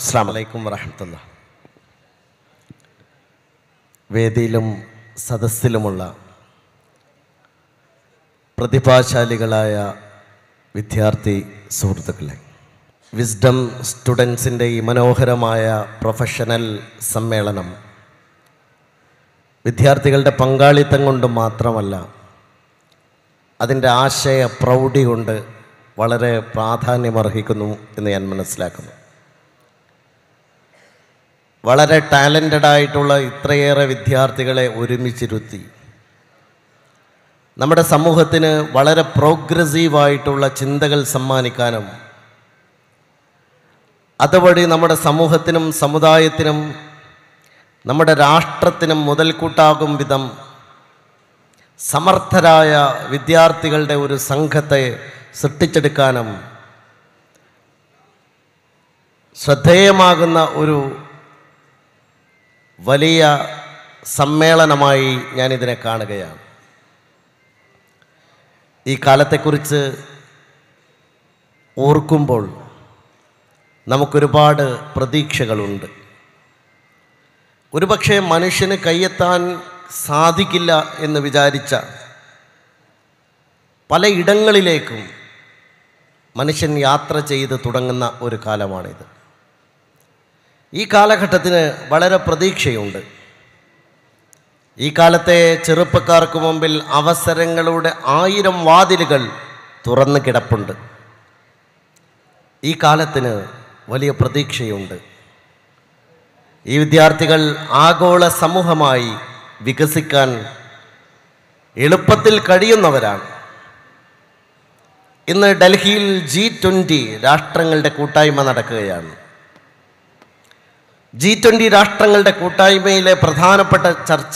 അസ്സാം വലൈക്കും വറഹമത്തുള്ള വേദിയിലും സദസ്സിലുമുള്ള പ്രതിഭാശാലികളായ വിദ്യാർത്ഥി സുഹൃത്തുക്കളെ വിസ്ഡം സ്റ്റുഡൻസിൻ്റെ ഈ മനോഹരമായ പ്രൊഫഷണൽ സമ്മേളനം വിദ്യാർത്ഥികളുടെ പങ്കാളിത്തം കൊണ്ട് മാത്രമല്ല അതിൻ്റെ ആശയ പ്രൗഢി കൊണ്ട് വളരെ പ്രാധാന്യമർഹിക്കുന്നു എന്ന് ഞാൻ മനസ്സിലാക്കുന്നു വളരെ ടാലൻറ്റഡ് ആയിട്ടുള്ള ഇത്രയേറെ വിദ്യാർത്ഥികളെ ഒരുമിച്ചിരുത്തി നമ്മുടെ സമൂഹത്തിന് വളരെ പ്രോഗ്രസീവായിട്ടുള്ള ചിന്തകൾ സമ്മാനിക്കാനും അതുവഴി നമ്മുടെ സമൂഹത്തിനും സമുദായത്തിനും നമ്മുടെ രാഷ്ട്രത്തിനും മുതൽക്കൂട്ടാകും വിധം സമർത്ഥരായ വിദ്യാർത്ഥികളുടെ ഒരു സംഘത്തെ സൃഷ്ടിച്ചെടുക്കാനും ശ്രദ്ധേയമാകുന്ന ഒരു വലിയ സമ്മേളനമായി ഞാനിതിനെ കാണുകയാണ് ഈ കാലത്തെക്കുറിച്ച് ഓർക്കുമ്പോൾ നമുക്കൊരുപാട് പ്രതീക്ഷകളുണ്ട് ഒരുപക്ഷെ മനുഷ്യന് കയ്യെത്താൻ സാധിക്കില്ല എന്ന് വിചാരിച്ച പലയിടങ്ങളിലേക്കും മനുഷ്യൻ യാത്ര ചെയ്ത് തുടങ്ങുന്ന ഒരു കാലമാണിത് ഈ കാലഘട്ടത്തിന് വളരെ പ്രതീക്ഷയുണ്ട് ഈ കാലത്തെ ചെറുപ്പക്കാർക്ക് മുമ്പിൽ അവസരങ്ങളുടെ ആയിരം വാതിലുകൾ തുറന്നു കിടപ്പുണ്ട് ഈ കാലത്തിന് വലിയ പ്രതീക്ഷയുണ്ട് ഈ വിദ്യാർത്ഥികൾ ആഗോള സമൂഹമായി വികസിക്കാൻ എളുപ്പത്തിൽ കഴിയുന്നവരാണ് ഇന്ന് ഡൽഹിയിൽ ജി ട്വൻ്റി രാഷ്ട്രങ്ങളുടെ കൂട്ടായ്മ നടക്കുകയാണ് ജി ട്വൻ്റി രാഷ്ട്രങ്ങളുടെ കൂട്ടായ്മയിലെ പ്രധാനപ്പെട്ട ചർച്ച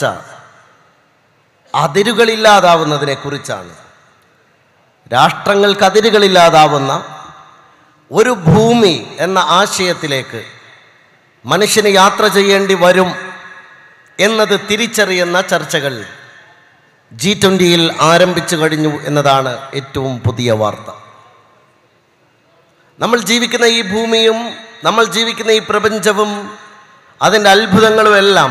അതിരുകളില്ലാതാവുന്നതിനെ കുറിച്ചാണ് രാഷ്ട്രങ്ങൾക്ക് അതിരുകളില്ലാതാവുന്ന ഒരു ഭൂമി എന്ന ആശയത്തിലേക്ക് മനുഷ്യന് യാത്ര ചെയ്യേണ്ടി വരും എന്നത് തിരിച്ചറിയുന്ന ചർച്ചകൾ ജി ട്വൻ്റിയിൽ ആരംഭിച്ചു കഴിഞ്ഞു എന്നതാണ് ഏറ്റവും പുതിയ വാർത്ത നമ്മൾ ജീവിക്കുന്ന ഈ ഭൂമിയും നമ്മൾ ജീവിക്കുന്ന ഈ പ്രപഞ്ചവും അതിൻ്റെ അത്ഭുതങ്ങളും എല്ലാം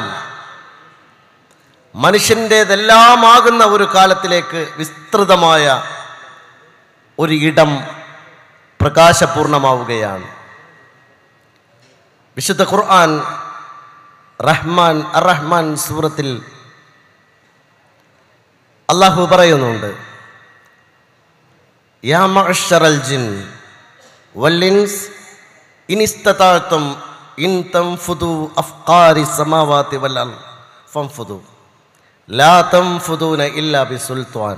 മനുഷ്യൻ്റേതെല്ലാമാകുന്ന ഒരു കാലത്തിലേക്ക് വിസ്തൃതമായ ഒരു ഇടം പ്രകാശപൂർണമാവുകയാണ് വിശുദ്ധ ഖുർആൻ റഹ്മാൻ അർ റഹ്മാൻ സൂറത്തിൽ അള്ളാഹു പറയുന്നുണ്ട് യാ മഅ്ശറൽ ജിൻ വല്ലിൻസ് ഇനിസ്തതാഴ്ത്തും ഇൻ തംഫുദു അഫ്കാരി സമാവാതി വൽ അർദ് ഫംഫുദു ലാ തംഫുദൂന ഇല്ലാ ബിസുൽത്താൻ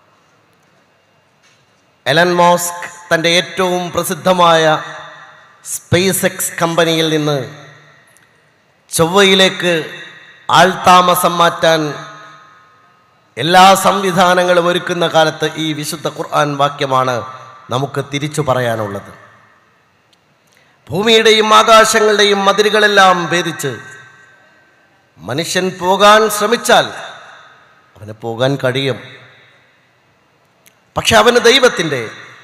എലൻ മോസ്ക് തൻ്റെ ഏറ്റവും പ്രസിദ്ധമായ സ്പേസ് എക്സ് കമ്പനിയിൽ നിന്ന് ചൊവ്വയിലേക്ക് ആൾതാമസം മാറ്റാൻ എല്ലാ സംവിധാനങ്ങളും ഒരുക്കുന്ന കാലത്ത് ഈ വിശുദ്ധ ഖുർആൻ വാക്യമാണ് നമുക്ക് തിരിച്ചു പറയാനുള്ളത് ഭൂമിയുടെയും ആകാശങ്ങളുടെയും മതിലുകളെല്ലാം ഭേദിച്ച് മനുഷ്യൻ പോകാൻ ശ്രമിച്ചാൽ അവന് പോകാൻ കഴിയും പക്ഷെ അവന് ദൈവത്തിൻ്റെ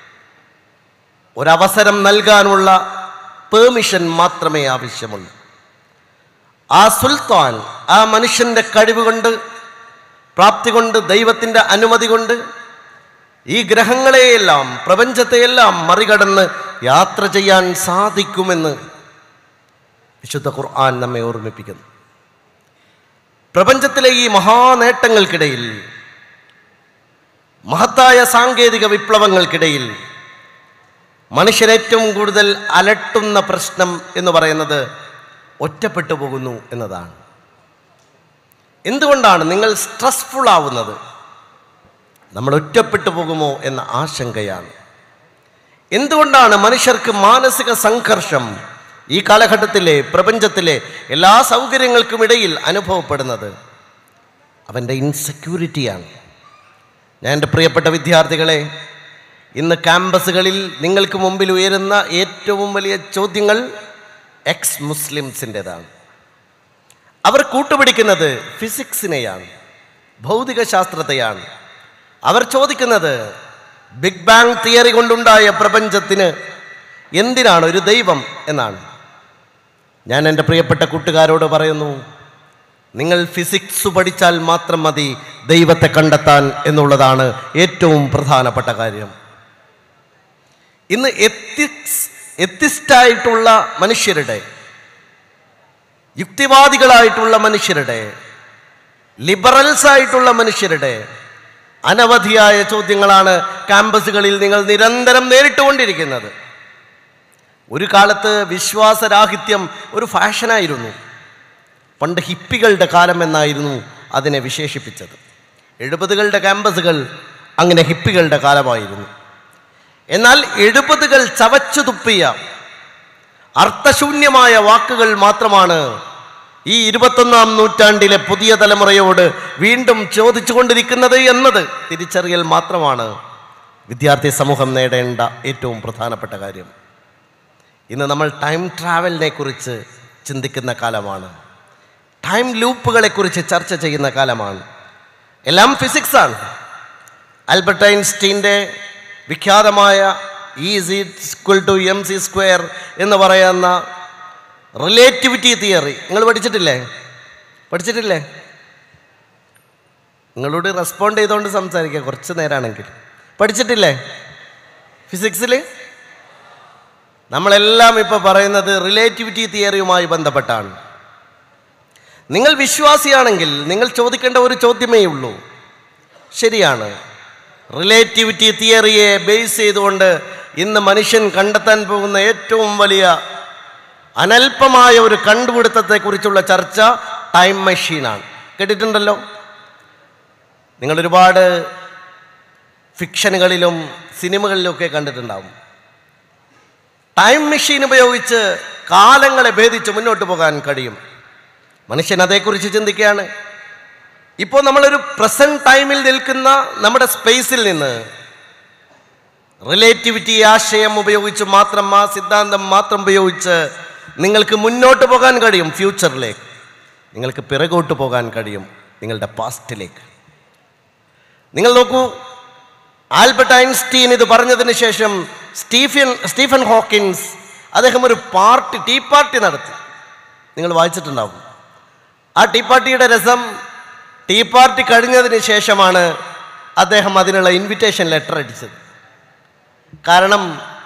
ഒരവസരം നൽകാനുള്ള പേർമിഷൻ മാത്രമേ ആവശ്യമുള്ളൂ ആ സുൽത്താൻ ആ മനുഷ്യൻ്റെ കഴിവ് കൊണ്ട് പ്രാപ്തി കൊണ്ട് ദൈവത്തിൻ്റെ അനുമതി കൊണ്ട് ഈ ഗ്രഹങ്ങളെയെല്ലാം പ്രപഞ്ചത്തെയെല്ലാം മറികടന്ന് യാത്ര ചെയ്യാൻ സാധിക്കുമെന്ന് വിശുദ്ധ ഖുർആൻ നമ്മെ ഓർമ്മിപ്പിക്കുന്നു പ്രപഞ്ചത്തിലെ ഈ മഹാനേട്ടങ്ങൾക്കിടയിൽ മഹത്തായ സാങ്കേതിക വിപ്ലവങ്ങൾക്കിടയിൽ മനുഷ്യൻ ഏറ്റവും കൂടുതൽ അലട്ടുന്ന പ്രശ്നം എന്ന് പറയുന്നത് ഒറ്റപ്പെട്ടു പോകുന്നു എന്നതാണ് എന്തുകൊണ്ടാണ് നിങ്ങൾ സ്ട്രെസ്ഫുൾ ആവുന്നത് നമ്മൾ ഒറ്റപ്പെട്ടു പോകുമോ എന്ന ആശങ്കയാണ് എന്തുകൊണ്ടാണ് മനുഷ്യർക്ക് മാനസിക സംഘർഷം ഈ കാലഘട്ടത്തിലെ പ്രപഞ്ചത്തിലെ എല്ലാ സൗകര്യങ്ങൾക്കും ഇടയിൽ അനുഭവപ്പെടുന്നത് അവൻ്റെ ഇൻസെക്യൂരിറ്റിയാണ് ഞാൻ എൻ്റെ പ്രിയപ്പെട്ട വിദ്യാർത്ഥികളെ ഇന്ന് ക്യാമ്പസുകളിൽ നിങ്ങൾക്ക് മുമ്പിൽ ഉയരുന്ന ഏറ്റവും വലിയ ചോദ്യങ്ങൾ എക്സ് മുസ്ലിംസിൻ്റെതാണ് അവർ കൂട്ടുപിടിക്കുന്നത് ഫിസിക്സിനെയാണ് ഭൗതിക ശാസ്ത്രത്തെയാണ് അവർ ചോദിക്കുന്നത് ബിഗ് ബാങ് തിയറി കൊണ്ടുണ്ടായ പ്രപഞ്ചത്തിന് എന്തിനാണ് ഒരു ദൈവം എന്നാണ് ഞാൻ എൻ്റെ പ്രിയപ്പെട്ട കൂട്ടുകാരോട് പറയുന്നു നിങ്ങൾ ഫിസിക്സ് പഠിച്ചാൽ മാത്രം മതി ദൈവത്തെ കണ്ടെത്താൻ എന്നുള്ളതാണ് ഏറ്റവും പ്രധാനപ്പെട്ട കാര്യം ഇന്ന് എത്തിക്സ് എത്തിസ്റ്റായിട്ടുള്ള മനുഷ്യരുടെ യുക്തിവാദികളായിട്ടുള്ള മനുഷ്യരുടെ ലിബറൽസ് ആയിട്ടുള്ള മനുഷ്യരുടെ അനവധിയായ ചോദ്യങ്ങളാണ് ക്യാമ്പസുകളിൽ നിങ്ങൾ നിരന്തരം നേരിട്ടുകൊണ്ടിരിക്കുന്നത് ഒരു കാലത്ത് വിശ്വാസരാഹിത്യം ഒരു ഫാഷനായിരുന്നു പണ്ട് ഹിപ്പികളുടെ കാലം എന്നായിരുന്നു അതിനെ വിശേഷിപ്പിച്ചത് എഴുപതുകളുടെ ക്യാമ്പസുകൾ അങ്ങനെ ഹിപ്പികളുടെ കാലമായിരുന്നു എന്നാൽ എഴുപതുകൾ ചവച്ചു തുപ്പിയ അർത്ഥശൂന്യമായ വാക്കുകൾ മാത്രമാണ് ഈ ഇരുപത്തൊന്നാം നൂറ്റാണ്ടിലെ പുതിയ തലമുറയോട് വീണ്ടും ചോദിച്ചുകൊണ്ടിരിക്കുന്നത് എന്നത് തിരിച്ചറിയൽ മാത്രമാണ് വിദ്യാർത്ഥി സമൂഹം നേടേണ്ട ഏറ്റവും പ്രധാനപ്പെട്ട കാര്യം ഇന്ന് നമ്മൾ ടൈം ട്രാവലിനെ കുറിച്ച് ചിന്തിക്കുന്ന കാലമാണ് ടൈം ലൂപ്പുകളെ കുറിച്ച് ചർച്ച ചെയ്യുന്ന കാലമാണ് എല്ലാം ഫിസിക്സാണ് ആൽബർട്ട് ഐൻസ്റ്റീൻ്റെ വിഖ്യാതമായ is equal to m c square എന്ന് പറയുന്ന റിലേറ്റിവിറ്റി തിയറി നിങ്ങൾ പഠിച്ചിട്ടില്ലേ പഠിച്ചിട്ടില്ലേ നിങ്ങളോട് റെസ്പോണ്ട് ചെയ്തുകൊണ്ട് സംസാരിക്കുക കുറച്ച് നേരമാണെങ്കിൽ പഠിച്ചിട്ടില്ലേ ഫിസിക്സിൽ നമ്മളെല്ലാം ഇപ്പോൾ പറയുന്നത് റിലേറ്റിവിറ്റി തിയറിയുമായി ബന്ധപ്പെട്ടാണ് നിങ്ങൾ വിശ്വാസിയാണെങ്കിൽ നിങ്ങൾ ചോദിക്കേണ്ട ഒരു ചോദ്യമേ ഉള്ളൂ ശരിയാണ് റിലേറ്റിവിറ്റി തിയറിയെ ബേസ് ചെയ്തുകൊണ്ട് ഇന്ന് മനുഷ്യൻ കണ്ടെത്താൻ പോകുന്ന ഏറ്റവും വലിയ അനൽപമായ ഒരു കണ്ടുപിടുത്തത്തെക്കുറിച്ചുള്ള ചർച്ച ടൈം മെഷീനാണ് കേട്ടിട്ടുണ്ടല്ലോ നിങ്ങൾ ഒരുപാട് ഫിക്ഷനുകളിലും സിനിമകളിലുമൊക്കെ കണ്ടിട്ടുണ്ടാവും ടൈം മെഷീൻ ഉപയോഗിച്ച് കാലങ്ങളെ ഭേദിച്ച് മുന്നോട്ട് പോകാൻ കഴിയും മനുഷ്യൻ അതേക്കുറിച്ച് ചിന്തിക്കുകയാണ് ഇപ്പോൾ നമ്മളൊരു പ്രസന്റ് ടൈമിൽ നിൽക്കുന്ന നമ്മുടെ സ്പേസിൽ നിന്ന് റിലേറ്റിവിറ്റി ആശയം ഉപയോഗിച്ച് മാത്രം ആ സിദ്ധാന്തം മാത്രം ഉപയോഗിച്ച് നിങ്ങൾക്ക് മുന്നോട്ട് പോകാൻ കഴിയും ഫ്യൂച്ചറിലേക്ക് നിങ്ങൾക്ക് പിറകോട്ട് പോകാൻ കഴിയും നിങ്ങളുടെ പാസ്റ്റിലേക്ക് നിങ്ങൾ നോക്കൂ ആൽബർട്ട് ഐൻസ്റ്റീൻ ഇത് പറഞ്ഞതിന് ശേഷം സ്റ്റീഫൻ സ്റ്റീഫൻ ഹോക്കിൻസ് അദ്ദേഹം ഒരു പാർട്ടി ടീ പാർട്ടി നടത്തി നിങ്ങൾ വായിച്ചിട്ടുണ്ടാവും ആ ടീ പാർട്ടിയുടെ രസം ടീ പാർട്ടി കഴിഞ്ഞതിന് ശേഷമാണ് അദ്ദേഹം അതിനുള്ള ഇൻവിറ്റേഷൻ ലെറ്റർ അടിച്ചത് കാരണം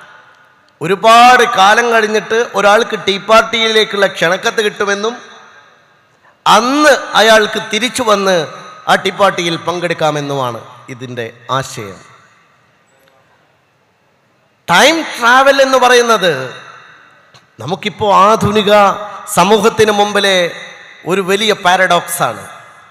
ഒരുപാട് കാലം കഴിഞ്ഞിട്ട് ഒരാൾക്ക് ടീ പാർട്ടിയിലേക്കുള്ള ക്ഷണക്കത്ത് കിട്ടുമെന്നും അന്ന് അയാൾക്ക് തിരിച്ചു വന്ന് ആ ടീ പാർട്ടിയിൽ പങ്കെടുക്കാമെന്നുമാണ് ഇതിൻ്റെ ആശയം ടൈം ട്രാവൽ എന്ന് പറയുന്നത് നമുക്കിപ്പോൾ ആധുനിക സമൂഹത്തിന് മുമ്പിലെ ഒരു വലിയ പാരഡോക്സ് ആണ്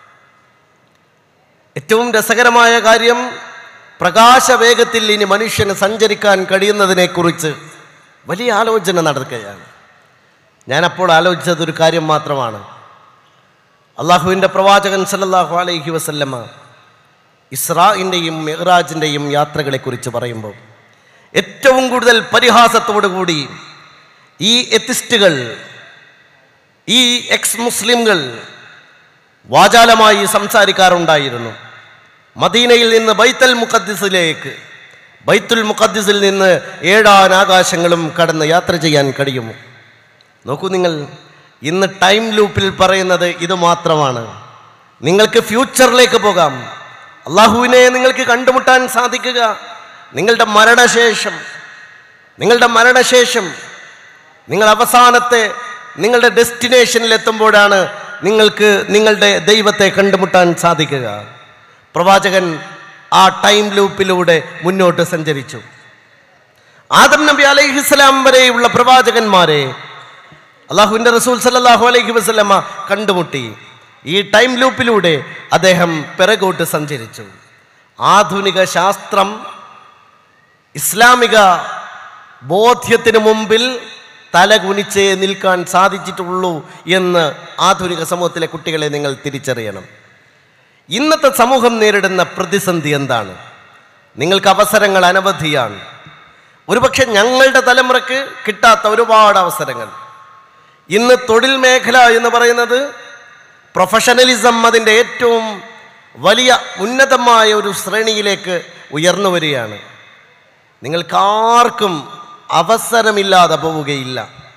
ഏറ്റവും രസകരമായ കാര്യം പ്രകാശവേഗത്തിൽ ഇനി മനുഷ്യന് സഞ്ചരിക്കാൻ കഴിയുന്നതിനെക്കുറിച്ച് വലിയ ആലോചന നടക്കുകയാണ് ഞാനപ്പോൾ ആലോചിച്ചത് ഒരു കാര്യം മാത്രമാണ് അള്ളാഹുവിൻ്റെ പ്രവാചകൻ സല്ലല്ലാഹു അലൈഹി വസല്ലമ ഇസ്രായിൻ്റെയും മെഹ്റാജിൻ്റെയും യാത്രകളെക്കുറിച്ച് പറയുമ്പോൾ ഏറ്റവും കൂടുതൽ പരിഹാസത്തോടു കൂടി ഈ എത്തിസ്റ്റുകൾ ഈ എക്സ് മുസ്ലിംകൾ വാചാലമായി സംസാരിക്കാറുണ്ടായിരുന്നു മദീനയിൽ നിന്ന് ബൈത്തൽ മുഖദ്ദിസിലേക്ക് ബൈത്തുൽ മുഖദ്ദിസിൽ നിന്ന് ഏഴാൻ ആകാശങ്ങളും കടന്ന് യാത്ര ചെയ്യാൻ കഴിയുമോ നോക്കൂ നിങ്ങൾ ഇന്ന് ടൈം ലൂപ്പിൽ പറയുന്നത് ഇത് മാത്രമാണ് നിങ്ങൾക്ക് ഫ്യൂച്ചറിലേക്ക് പോകാം അള്ളാഹുവിനെ നിങ്ങൾക്ക് കണ്ടുമുട്ടാൻ സാധിക്കുക നിങ്ങളുടെ മരണശേഷം നിങ്ങളുടെ മരണശേഷം നിങ്ങൾ അവസാനത്തെ നിങ്ങളുടെ ഡെസ്റ്റിനേഷനിൽ എത്തുമ്പോഴാണ് നിങ്ങൾക്ക് നിങ്ങളുടെ ദൈവത്തെ കണ്ടുമുട്ടാൻ സാധിക്കുക പ്രവാചകൻ ആ ടൈം ലൂപ്പിലൂടെ മുന്നോട്ട് സഞ്ചരിച്ചു ആദം നബി അലൈഹിസ്സലാം വരെയുള്ള പ്രവാചകന്മാരെ അള്ളാഹുവിൻ്റെ റസൂൽ സല്ലല്ലാഹു അലൈഹി വസല്ലമ കണ്ടുമുട്ടി ഈ ടൈം ലൂപ്പിലൂടെ അദ്ദേഹം പിറകോട്ട് സഞ്ചരിച്ചു ആധുനിക ശാസ്ത്രം ഇസ്ലാമിക ബോധ്യത്തിന് മുമ്പിൽ തലകുനിച്ചേ നിൽക്കാൻ സാധിച്ചിട്ടുള്ളൂ എന്ന് ആധുനിക സമൂഹത്തിലെ കുട്ടികളെ നിങ്ങൾ തിരിച്ചറിയണം ഇന്നത്തെ സമൂഹം നേരിടുന്ന പ്രതിസന്ധി എന്താണ് നിങ്ങൾക്ക് അവസരങ്ങൾ അനവധിയാണ് ഒരുപക്ഷെ ഞങ്ങളുടെ തലമുറയ്ക്ക് കിട്ടാത്ത ഒരുപാട് അവസരങ്ങൾ ഇന്ന് തൊഴിൽ മേഖല എന്ന് പറയുന്നത് പ്രൊഫഷണലിസം അതിൻ്റെ ഏറ്റവും വലിയ ഉന്നതമായ ഒരു ശ്രേണിയിലേക്ക് ഉയർന്നു വരികയാണ് നിങ്ങൾക്കാർക്കും അവസരമില്ലാതെ പോവുകയില്ല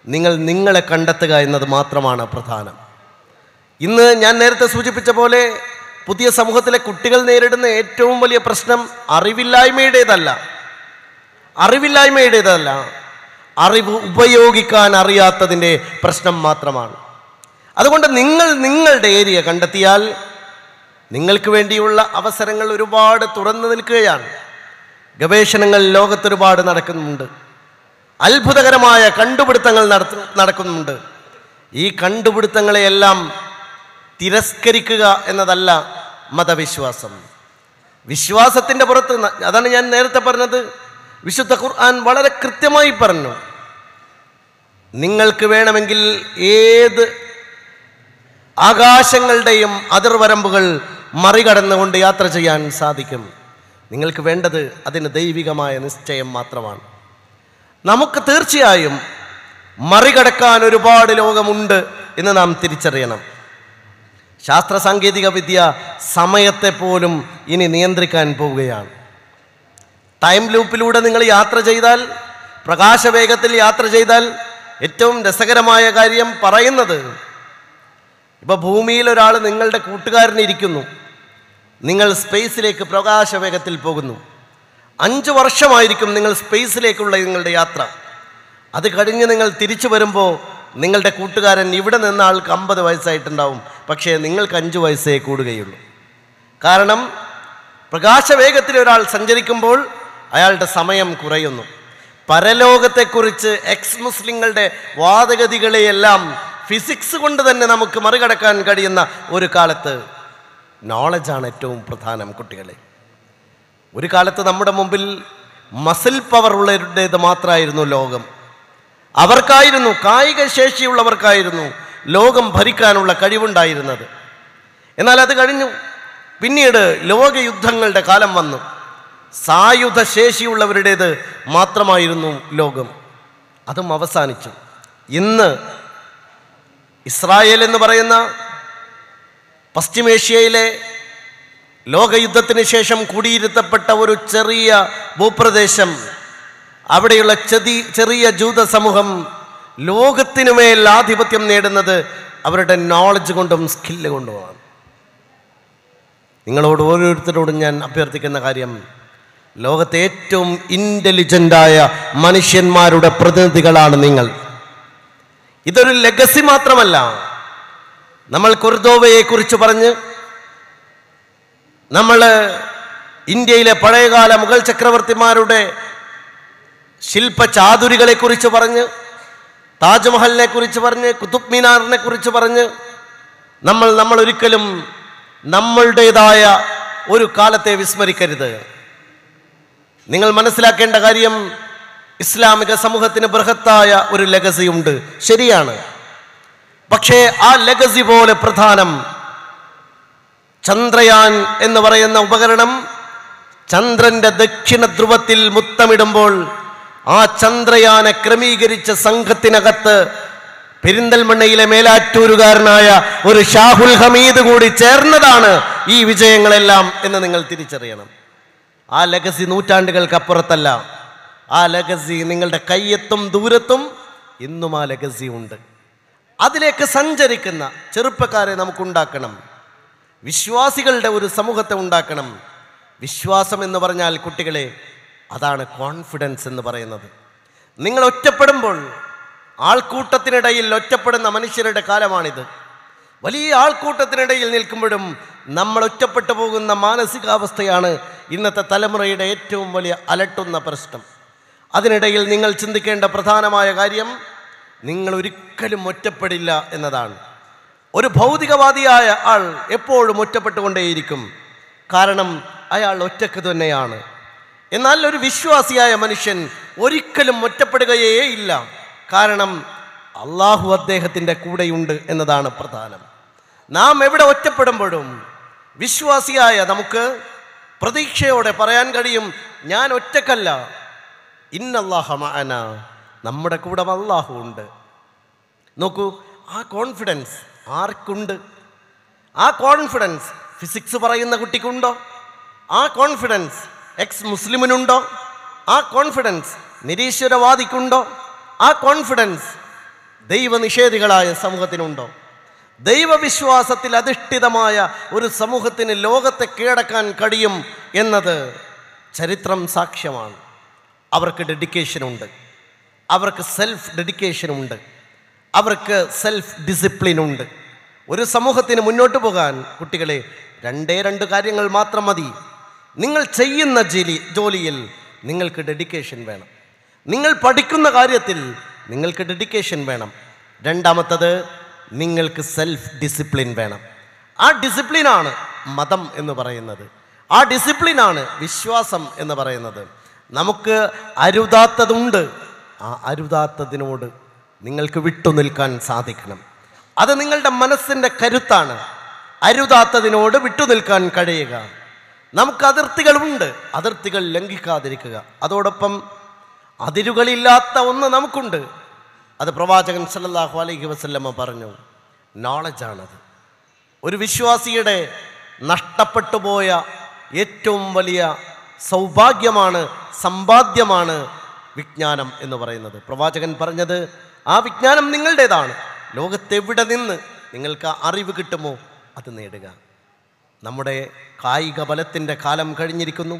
നിങ്ങൾ നിങ്ങളെ കണ്ടെത്തുക എന്നത് മാത്രമാണ് പ്രധാനം ഇന്ന് ഞാൻ നേരത്തെ സൂചിപ്പിച്ച പോലെ പുതിയ സമൂഹത്തിലെ കുട്ടികൾ നേരിടുന്ന ഏറ്റവും വലിയ പ്രശ്നം അറിവില്ലായ്മയുടേതല്ല അറിവില്ലായ്മയുടേതല്ല അറിവ് ഉപയോഗിക്കാൻ അറിയാത്തതിൻ്റെ പ്രശ്നം മാത്രമാണ് അതുകൊണ്ട് നിങ്ങൾ നിങ്ങളുടെ ഏരിയ കണ്ടെത്തിയാൽ നിങ്ങൾക്ക് വേണ്ടിയുള്ള അവസരങ്ങൾ ഒരുപാട് തുറന്നു നിൽക്കുകയാണ് ഗവേഷണങ്ങൾ ലോകത്തൊരുപാട് നടക്കുന്നുണ്ട് അത്ഭുതകരമായ കണ്ടുപിടുത്തങ്ങൾ നടത്തു നടക്കുന്നുണ്ട് ഈ കണ്ടുപിടുത്തങ്ങളെയെല്ലാം തിരസ്കരിക്കുക എന്നതല്ല മതവിശ്വാസം വിശ്വാസത്തിൻ്റെ പുറത്ത് ന- അതാണ് ഞാൻ നേരത്തെ പറഞ്ഞത് വിശുദ്ധ ഖുർആൻ വളരെ കൃത്യമായി പറഞ്ഞു നിങ്ങൾക്ക് വേണമെങ്കിൽ ഏത് ആകാശങ്ങളുടെയും അതിർവരമ്പുകൾ മറികടന്നുകൊണ്ട് യാത്ര ചെയ്യാൻ സാധിക്കും നിങ്ങൾക്ക് വേണ്ടത് അതിന് ദൈവികമായ നിശ്ചയം മാത്രമാണ് നമുക്ക് തീർച്ചയായും മറികടക്കാൻ ഒരുപാട് ലോകമുണ്ട് എന്ന് നാം തിരിച്ചറിയണം ശാസ്ത്ര സാങ്കേതിക വിദ്യ സമയത്തെ പോലും ഇനി നിയന്ത്രിക്കാൻ പോവുകയാണ് ടൈം ലൂപ്പിലൂടെ നിങ്ങൾ യാത്ര ചെയ്താൽ പ്രകാശവേഗത്തിൽ യാത്ര ചെയ്താൽ ഏറ്റവും രസകരമായ കാര്യം പറയുന്നത് ഇപ്പൊ ഭൂമിയിൽ ഒരാൾ നിങ്ങളുടെ കൂട്ടുകാരൻ ഇരിക്കുന്നു നിങ്ങൾ സ്പേസിലേക്ക് പ്രകാശവേഗത്തിൽ പോകുന്നു അഞ്ച് വർഷമായിരിക്കും നിങ്ങൾ സ്പേസിലേക്കുള്ള നിങ്ങളുടെ യാത്ര അത് കഴിഞ്ഞ് നിങ്ങൾ തിരിച്ചു വരുമ്പോൾ നിങ്ങളുടെ കൂട്ടുകാരൻ ഇവിടെ നിന്ന ആൾക്ക് അമ്പത് വയസ്സായിട്ടുണ്ടാവും പക്ഷേ നിങ്ങൾക്ക് അഞ്ച് വയസ്സേ കൂടുകയുള്ളൂ കാരണം പ്രകാശവേഗത്തിൽ ഒരാൾ സഞ്ചരിക്കുമ്പോൾ അയാളുടെ സമയം കുറയുന്നു പരലോകത്തെക്കുറിച്ച് എക്സ് മുസ്ലിങ്ങളുടെ വാദഗതികളെയെല്ലാം ഫിസിക്സ് കൊണ്ട് തന്നെ നമുക്ക് മറികടക്കാൻ കഴിയുന്ന ഒരു കാലത്ത് നോളജാണ് ഏറ്റവും പ്രധാനം കുട്ടികളെ ഒരു കാലത്ത് നമ്മുടെ മുമ്പിൽ മസിൽ പവർ ഉള്ളവരുടേത് മാത്രമായിരുന്നു ലോകം അവർക്കായിരുന്നു കായിക ശേഷിയുള്ളവർക്കായിരുന്നു ലോകം ഭരിക്കാനുള്ള കഴിവുണ്ടായിരുന്നത് എന്നാൽ അത് കഴിഞ്ഞു പിന്നീട് ലോകയുദ്ധങ്ങളുടെ കാലം വന്നു സായുധ ശേഷിയുള്ളവരുടേത് മാത്രമായിരുന്നു ലോകം അതും അവസാനിച്ചു ഇന്ന് ഇസ്രായേൽ എന്ന് പറയുന്ന പശ്ചിമേഷ്യയിലെ ലോകയുദ്ധത്തിന് ശേഷം കുടിയിരുത്തപ്പെട്ട ഒരു ചെറിയ ഭൂപ്രദേശം അവിടെയുള്ള ചെതി ചെറിയ ജൂത സമൂഹം ലോകത്തിനുമേൽ ആധിപത്യം നേടുന്നത് അവരുടെ നോളജ് കൊണ്ടും സ്കില്ല് കൊണ്ടുമാണ് നിങ്ങളോട് ഓരോരുത്തരോടും ഞാൻ അഭ്യർത്ഥിക്കുന്ന കാര്യം ലോകത്തെ ഏറ്റവും ഇൻ്റലിജൻ്റായ മനുഷ്യന്മാരുടെ പ്രതിനിധികളാണ് നിങ്ങൾ ഇതൊരു ലെഗസി മാത്രമല്ല നമ്മൾ കുർദോവയെ കുറിച്ച് പറഞ്ഞ് നമ്മൾ ഇന്ത്യയിലെ പഴയകാല മുഗൾ ചക്രവർത്തിമാരുടെ ശില്പചാതുരികളെ കുറിച്ച് പറഞ്ഞ് താജ്മഹലിനെ കുറിച്ച് പറഞ്ഞ് കുതുബ് മിനാറിനെ കുറിച്ച് പറഞ്ഞ് നമ്മൾ നമ്മൾ ഒരിക്കലും നമ്മളുടേതായ ഒരു കാലത്തെ വിസ്മരിക്കരുത് നിങ്ങൾ മനസ്സിലാക്കേണ്ട കാര്യം ഇസ്ലാമിക സമൂഹത്തിന് ബൃഹത്തായ ഒരു ലെഗസി ഉണ്ട് ശരിയാണ് പക്ഷേ ആ ലെഗസി പോലെ പ്രധാനം ചന്ദ്രയാൻ എന്ന് പറയുന്ന ഉപകരണം ചന്ദ്രന്റെ ദക്ഷിണ ധ്രുവത്തിൽ മുത്തമിടുമ്പോൾ ആ ചന്ദ്രയാനെ ക്രമീകരിച്ച സംഘത്തിനകത്ത് പെരിന്തൽമണ്ണയിലെ മേലാറ്റൂരുകാരനായ ഒരു ഷാഹുൽ ഹമീദ് കൂടി ചേർന്നതാണ് ഈ വിജയങ്ങളെല്ലാം എന്ന് നിങ്ങൾ തിരിച്ചറിയണം ആ ലഗസി നൂറ്റാണ്ടുകൾക്കപ്പുറത്തല്ല ആ ലഗസി നിങ്ങളുടെ കയ്യെത്തും ദൂരത്തും ഇന്നും ആ ലഗസി ഉണ്ട് അതിലേക്ക് സഞ്ചരിക്കുന്ന ചെറുപ്പക്കാരെ നമുക്കുണ്ടാക്കണം വിശ്വാസികളുടെ ഒരു സമൂഹത്തെ ഉണ്ടാക്കണം വിശ്വാസം എന്ന് പറഞ്ഞാൽ കുട്ടികളെ അതാണ് കോൺഫിഡൻസ് എന്ന് പറയുന്നത് നിങ്ങൾ ഒറ്റപ്പെടുമ്പോൾ ആൾക്കൂട്ടത്തിനിടയിൽ ഒറ്റപ്പെടുന്ന മനുഷ്യരുടെ കാലമാണിത് വലിയ ആൾക്കൂട്ടത്തിനിടയിൽ നിൽക്കുമ്പോഴും നമ്മൾ ഒറ്റപ്പെട്ടു പോകുന്ന മാനസികാവസ്ഥയാണ് ഇന്നത്തെ തലമുറയുടെ ഏറ്റവും വലിയ അലട്ടുന്ന പ്രശ്നം അതിനിടയിൽ നിങ്ങൾ ചിന്തിക്കേണ്ട പ്രധാനമായ കാര്യം നിങ്ങൾ ഒരിക്കലും ഒറ്റപ്പെടില്ല എന്നതാണ് ഒരു ഭൗതികവാദിയായ ആൾ എപ്പോഴും ഒറ്റപ്പെട്ടുകൊണ്ടേയിരിക്കും കാരണം അയാൾ ഒറ്റക്ക് തന്നെയാണ് എന്നാൽ ഒരു വിശ്വാസിയായ മനുഷ്യൻ ഒരിക്കലും ഒറ്റപ്പെടുകയേ ഇല്ല കാരണം അള്ളാഹു അദ്ദേഹത്തിൻ്റെ കൂടെയുണ്ട് എന്നതാണ് പ്രധാനം നാം എവിടെ ഒറ്റപ്പെടുമ്പോഴും വിശ്വാസിയായ നമുക്ക് പ്രതീക്ഷയോടെ പറയാൻ കഴിയും ഞാൻ ഒറ്റക്കല്ല ഇന്നല്ലാഹ മഅന നമ്മുടെ കൂടെ അള്ളാഹു ഉണ്ട് നോക്കൂ ആ കോൺഫിഡൻസ് ആർക്കുണ്ട് ആ കോൺഫിഡൻസ് ഫിസിക്സ് പറയുന്ന കുട്ടിക്കുണ്ടോ ആ കോൺഫിഡൻസ് എക്സ് മുസ്ലിമിനുണ്ടോ ആ കോൺഫിഡൻസ് നിരീശ്വരവാദിക്കുണ്ടോ ആ കോൺഫിഡൻസ് ദൈവനിഷേധികളായ സമൂഹത്തിനുണ്ടോ ദൈവവിശ്വാസത്തിൽ അധിഷ്ഠിതമായ ഒരു സമൂഹത്തിന് ലോകത്തെ കീഴടക്കാൻ കഴിയും എന്നത് ചരിത്രം സാക്ഷ്യമാണ് അവർക്ക് ഡെഡിക്കേഷനുണ്ട് അവർക്ക് സെൽഫ് ഡെഡിക്കേഷനുണ്ട് അവർക്ക് സെൽഫ് ഡിസിപ്ലിനുണ്ട് ഒരു സമൂഹത്തിന് മുന്നോട്ട് പോകാൻ കുട്ടികളെ രണ്ടേ രണ്ട് കാര്യങ്ങൾ മാത്രം മതി നിങ്ങൾ ചെയ്യുന്ന ജോലി ജോലിയിൽ നിങ്ങൾക്ക് ഡെഡിക്കേഷൻ വേണം നിങ്ങൾ പഠിക്കുന്ന കാര്യത്തിൽ നിങ്ങൾക്ക് ഡെഡിക്കേഷൻ വേണം രണ്ടാമത്തത് നിങ്ങൾക്ക് സെൽഫ് ഡിസിപ്ലിൻ വേണം ആ ഡിസിപ്ലിനാണ് മതം എന്ന് പറയുന്നത് ആ ഡിസിപ്ലിനാണ് വിശ്വാസം എന്ന് പറയുന്നത് നമുക്ക് അരുതാത്തതുണ്ട് ആ അരുതാത്തതിനോട് നിങ്ങൾക്ക് വിട്ടുനിൽക്കാൻ സാധിക്കണം അത് നിങ്ങളുടെ മനസ്സിൻ്റെ കരുത്താണ് അരുതാത്തതിനോട് വിട്ടുനിൽക്കാൻ കഴിയുക നമുക്ക് അതിർത്തികളുണ്ട് അതിർത്തികൾ ലംഘിക്കാതിരിക്കുക അതോടൊപ്പം അതിരുകളില്ലാത്ത ഒന്ന് നമുക്കുണ്ട് അത് പ്രവാചകൻ സല്ലല്ലാഹു അലൈഹി വസല്ലമ പറഞ്ഞു നോളജാണത് ഒരു വിശ്വാസിയുടെ നഷ്ടപ്പെട്ടു പോയ ഏറ്റവും വലിയ സൗഭാഗ്യമാണ് സമ്പാദ്യമാണ് വിജ്ഞാനം എന്ന് പറയുന്നത് പ്രവാചകൻ പറഞ്ഞത് ആ വിജ്ഞാനം നിങ്ങളുടേതാണ് ലോകത്തെവിടെ നിന്ന് നിങ്ങൾക്ക് ആ അറിവ് കിട്ടുമോ അത് നേടുക നമ്മുടെ കായിക ബലത്തിൻ്റെ കാലം കഴിഞ്ഞിരിക്കുന്നു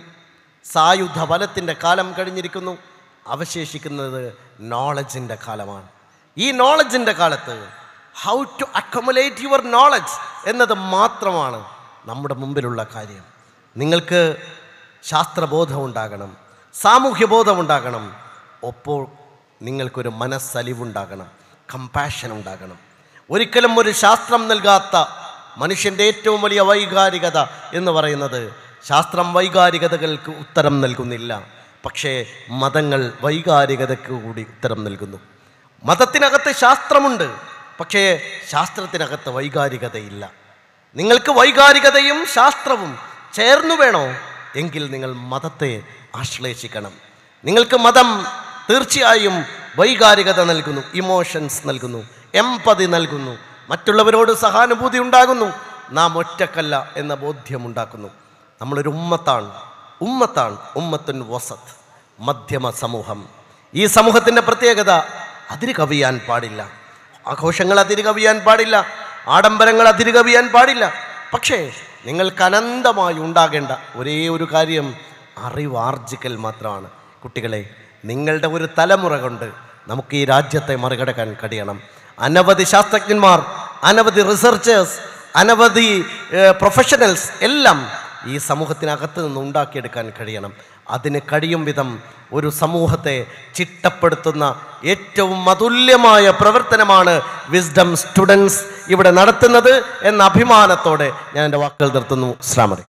സായുധ ബലത്തിൻ്റെ കാലം കഴിഞ്ഞിരിക്കുന്നു അവശേഷിക്കുന്നത് നോളജിൻ്റെ കാലമാണ് ഈ നോളജിൻ്റെ കാലത്ത് how to accumulate your knowledge എന്നത് മാത്രമാണ് നമ്മുടെ മുമ്പിലുള്ള കാര്യം നിങ്ങൾക്ക് ശാസ്ത്രബോധം ഉണ്ടാകണം സാമൂഹ്യബോധം ഉണ്ടാകണം ഒപ്പോൾ നിങ്ങൾക്കൊരു മനസ്സലിവുണ്ടാകണം കമ്പാഷൻ ഉണ്ടാകണം ഒരിക്കലും ഒരു ശാസ്ത്രം നൽകാത്ത മനുഷ്യൻ്റെ ഏറ്റവും വലിയ വൈകാരികത എന്ന് പറയുന്നത് ശാസ്ത്രം വൈകാരികതകൾക്ക് ഉത്തരം നൽകുന്നില്ല പക്ഷേ മതങ്ങൾ വൈകാരികതയ്ക്ക് കൂടി ഉത്തരം നൽകുന്നു മതത്തിനകത്ത് ശാസ്ത്രമുണ്ട് പക്ഷേ ശാസ്ത്രത്തിനകത്ത് വൈകാരികതയില്ല നിങ്ങൾക്ക് വൈകാരികതയും ശാസ്ത്രവും ചേർന്നു വേണോ എങ്കിൽ നിങ്ങൾ മതത്തെ ആശ്ലേഷിക്കണം നിങ്ങൾക്ക് മതം തീർച്ചയായും വൈകാരികത നൽകുന്നു ഇമോഷൻസ് നൽകുന്നു എംപതി നൽകുന്നു മറ്റുള്ളവരോട് സഹാനുഭൂതി ഉണ്ടാകുന്നു നാം ഒറ്റക്കല്ല എന്ന ബോധ്യമുണ്ടാക്കുന്നു നമ്മളൊരു ഉമ്മത്താണ് ഉമ്മത്താണ് ഉമ്മത്തുൻ വസത്ത് മധ്യമ സമൂഹം ഈ സമൂഹത്തിൻ്റെ പ്രത്യേകത അതിര് കവിയാൻ പാടില്ല ആഘോഷങ്ങൾ അതിര് കവിയാൻ പാടില്ല ആഡംബരങ്ങൾ അതിര് കവിയാൻ പാടില്ല പക്ഷേ നിങ്ങൾക്ക് അനന്തമായി ഉണ്ടാകേണ്ട ഒരേ ഒരു കാര്യം അറിവാർജിക്കൽ മാത്രമാണ് കുട്ടികളെ നിങ്ങളുടെ ഒരു തലമുറ കൊണ്ട് നമുക്ക് ഈ രാജ്യത്തെ മറികടക്കാൻ കഴിയണം അനവധി ശാസ്ത്രജ്ഞന്മാർ അനവധി റിസർച്ചേഴ്സ് അനവധി പ്രൊഫഷണൽസ് എല്ലാം ഈ സമൂഹത്തിനകത്ത് നിന്ന് ഉണ്ടാക്കിയെടുക്കാൻ കഴിയണം അതിന് കഴിയും വിധം ഒരു സമൂഹത്തെ ചിട്ടപ്പെടുത്തുന്ന ഏറ്റവും അതുല്യമായ പ്രവർത്തനമാണ് വിസ്ഡം സ്റ്റുഡൻസ് ഇവിടെ നടത്തുന്നത് എന്ന അഭിമാനത്തോടെ ഞാൻ എൻ്റെ വാക്കുകൾ നിർത്തുന്നു ഇസ്ലാമറി